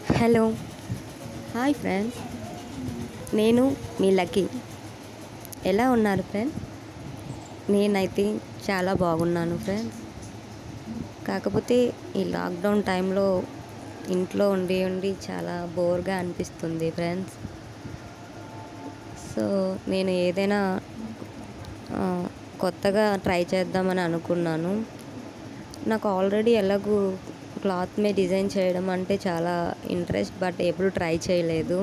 hello hi friends నేను మీ lucky ఎలా ఉన్నారు ఫ్రెండ్స్ నేనైతే చాలా బాగున్నాను ఫ్రెండ్స్ కాకపోతే ఈ లాక్డౌన్ టైంలో ఇంట్లో ఉండి ఉండి చాలా బోర్గా అనిపిస్తుంది ఫ్రెండ్స్ సో నేను ఏదైనా ఆ, కొత్తగా ట్రై చేద్దామని అనుకున్నాను నాకు ఆల్రెడీ ఎలాగూ క్లాత్ మీద డిజైన్ చేయడం అంటే చాలా ఇంట్రెస్ట్ బట్ ఎప్పుడు ట్రై చేయలేదు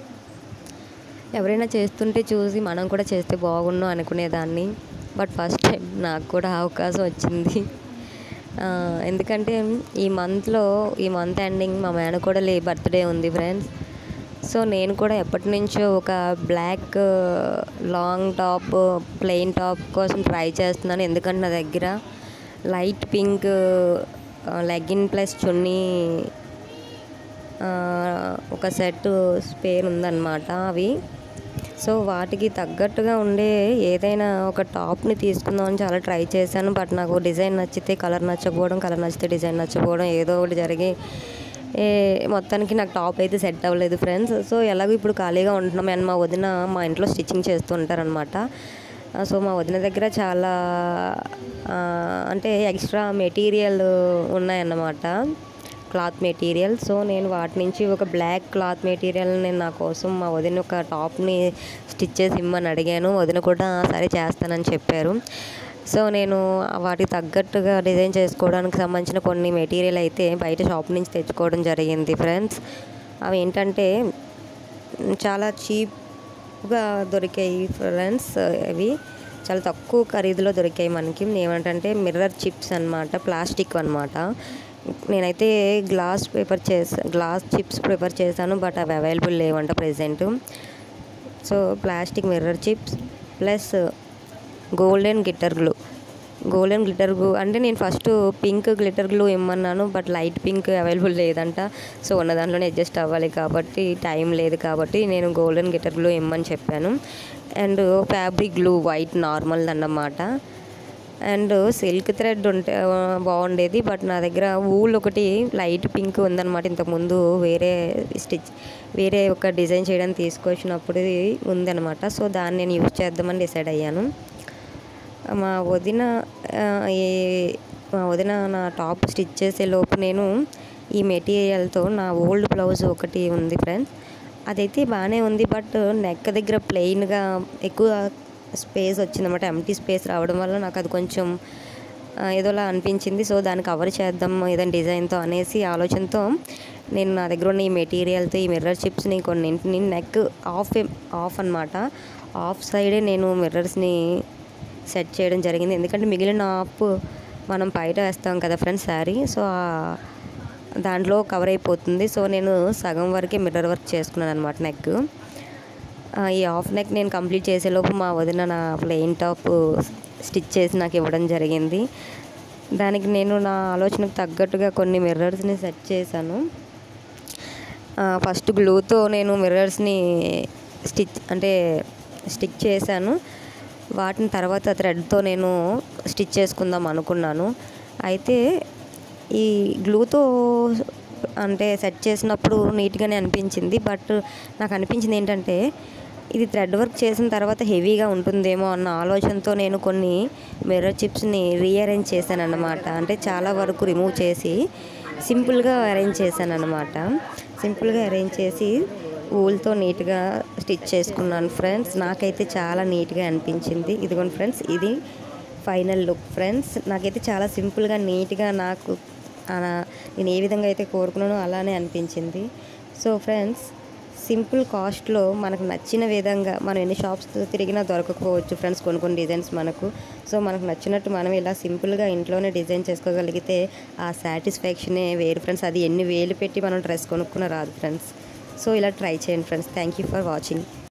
ఎవరైనా చేస్తుంటే చూసి మనం కూడా చేస్తే బాగుండు అనుకునేదాన్ని బట్ ఫస్ట్ టైం నాకు కూడా అవకాశం వచ్చింది ఆ, ఎందుకంటే ఈ మంత్లో ఈ మంత్ ఎండింగ్ మా మేనకోడలి బర్త్డే ఉంది ఫ్రెండ్స్ సో నేను కూడా ఎప్పటి నుంచో ఒక black long top plain top కోసం ట్రై చేస్తున్నాను ఎందుకంటే నా దగ్గర light pink legging plus chunni ఆ, ఒక సెట్ స్పేర్ ఉందన్నమాట అవి సో వాటికి తగ్గట్టుగా ఉండే ఏదైనా ఒక టాప్ని తీసుకుందామని చాలా ట్రై చేశాను బట్ నాకు డిజైన్ నచ్చితే కలర్ నచ్చకపోవడం కలర్ నచ్చితే డిజైన్ నచ్చకపోవడం ఏదో ఒకటి జరిగి ఏ మొత్తానికి నాకు టాప్ అయితే సెట్ అవ్వలేదు ఫ్రెండ్స్ సో ఎలాగో ఇప్పుడు ఖాళీగా ఉంటున్నాం అండ్ మా వదిన మా ఇంట్లో స్టిచ్చింగ్ చేస్తూ ఉంటారనమాట సో మా వదిన దగ్గర చాలా ఆ, అంటే ఎక్స్ట్రా మెటీరియల్ ఉన్నాయన్నమాట క్లాత్ మెటీరియల్ సో నేను వాటి నుంచి ఒక బ్లాక్ క్లాత్ మెటీరియల్ నేను నా కోసం మా వదిన ఒక టాప్ని స్టిచ్ చేసి ఇమ్మని అడిగాను వదిన కూడా సరే చేస్తానని చెప్పారు సో నేను వాటికి తగ్గట్టుగా డిజైన్ చేసుకోవడానికి సంబంధించిన కొన్ని మెటీరియల్ అయితే బయట షాప్ నుంచి తెచ్చుకోవడం జరిగింది ఫ్రెండ్స్ అవి ఏంటంటే చాలా చీప్గా దొరికాయి ఫ్రెండ్స్ అవి చాలా తక్కువ ఖరీదులో దొరికాయి మనకి ఏమంటే మిర్రర్ చిప్స్ అన్నమాట ప్లాస్టిక్ అన్నమాట నేనైతే గ్లాస్ ప్రిఫర్ చేసా గ్లాస్ చిప్స్ ప్రిఫర్ చేశాను బట్ అవి అవైలబుల్ లేవంట present so plastic mirror chips plus golden glitter glue golden glitter glue అంటే నేను ఫస్ట్ పింక్ గ్లిటర్ గ్లూ ఇమ్మన్నాను బట్ లైట్ పింక్ అవైలబుల్ లేదంట సో ఉన్న దాంట్లోనే అడ్జస్ట్ అవ్వాలి కాబట్టి టైం లేదు కాబట్టి నేను గోల్డెన్ గ్లిటర్ గ్లూ ఇమ్మని చెప్పాను and fabric glue white normal అన్నమాట అండ్ సిల్క్ థ్రెడ్ ఉంటే ఆ, బాగుండేది బట్ నా దగ్గర వూల్ ఒకటి లైట్ పింక్ ఉందన్నమాట ఇంతకుముందు వేరే స్టిచ్ వేరే ఒక డిజైన్ చేయడానికి తీసుకొచ్చినప్పుడు ఉందన్నమాట సో దాన్ని నేను యూజ్ చేద్దామని డిసైడ్ అయ్యాను మా వదిన ఆ, ఈ మా వదిన నా టాప్ స్టిచ్ చేసే లోపు నేను ఈ మెటీరియల్తో నా ఓల్డ్ బ్లౌజ్ ఒకటి ఉంది ఫ్రెండ్స్ అదైతే బాగానే ఉంది బట్ నెక్ దగ్గర ప్లెయిన్గా ఎక్కువ స్పేస్ వచ్చిందన్నమాట ఎంటీ స్పేస్ రావడం వల్ల నాకు అది కొంచెం ఆ, ఏదోలా అనిపించింది సో దాన్ని కవర్ చేద్దాం ఏదైనా డిజైన్తో అనేసి ఆలోచనతో నేను నా దగ్గర ఉన్న ఈ మెటీరియల్తో ఈ మిర్రర్ చిప్స్ని కొన్నింటిని నెక్ ఆఫ్ ఆఫ్ అనమాట ఆఫ్ సైడే నేను మిర్రర్స్ని సెట్ చేయడం జరిగింది ఎందుకంటే మిగిలిన ఆఫ్ మనం బయట వేస్తాం కదా ఫ్రెండ్స్ శారీ సో ఆ- దాంట్లో కవర్ అయిపోతుంది సో నేను సగం వరకే మిర్రర్ వర్క్ చేసుకున్నాను అనమాట నెక్ ఈ ఆఫ్ నెక్ నేను కంప్లీట్ చేసేలోపు మా వదిన నా ప్లెయిన్ టాప్ స్టిచ్ చేసి నాకు ఇవ్వడం జరిగింది దానికి నేను నా ఆలోచనకు తగ్గట్టుగా కొన్ని మిర్రర్స్ని సెట్ చేశాను ఫస్ట్ గ్లూతో నేను మిర్రర్స్ని స్టిచ్ అంటే స్టిక్ చేశాను వాటిని తర్వాత థ్రెడ్తో నేను స్టిచ్ చేసుకుందాం అనుకున్నాను అయితే ఈ గ్లూతో అంటే సెట్ చేసినప్పుడు నీట్గానే అనిపించింది బట్ నాకు అనిపించింది ఏంటంటే ఇది థ్రెడ్ వర్క్ చేసిన తర్వాత హెవీగా ఉంటుందేమో అన్న ఆలోచనతో నేను కొన్ని మిర్రర్ చిప్స్ని రీఅరేంజ్ చేశాను అన్నమాట అంటే చాలా వరకు రిమూవ్ చేసి సింపుల్గా అరేంజ్ చేశాను అనమాట సింపుల్గా అరేంజ్ చేసి ఊల్తో నీట్గా స్టిచ్ చేసుకున్నాను ఫ్రెండ్స్ నాకైతే చాలా నీట్గా అనిపించింది ఇదిగోండి ఫ్రెండ్స్ ఇది ఫైనల్ లుక్ ఫ్రెండ్స్ నాకైతే చాలా సింపుల్గా నీట్గా నాకు ఆ, నేను ఏ విధంగా అయితే కోరుకున్నానో అలానే అనిపించింది సో ఫ్రెండ్స్ సింపుల్ కాస్ట్లో మనకు నచ్చిన విధంగా మనం ఎన్ని షాప్స్ తిరిగినా దొరకకపోవచ్చు ఫ్రెండ్స్ కొన్ని కొన్ని డిజైన్స్ మనకు సో మనకు నచ్చినట్టు మనం ఇలా సింపుల్గా ఇంట్లోనే డిజైన్ చేసుకోగలిగితే ఆ సాటిస్ఫాక్షనే వేరు ఫ్రెండ్స్ అది ఎన్ని వేలు పెట్టి మనం డ్రెస్ కొనుక్కున్న రాదు ఫ్రెండ్స్ సో ఇలా ట్రై చేయండి friends thank you for watching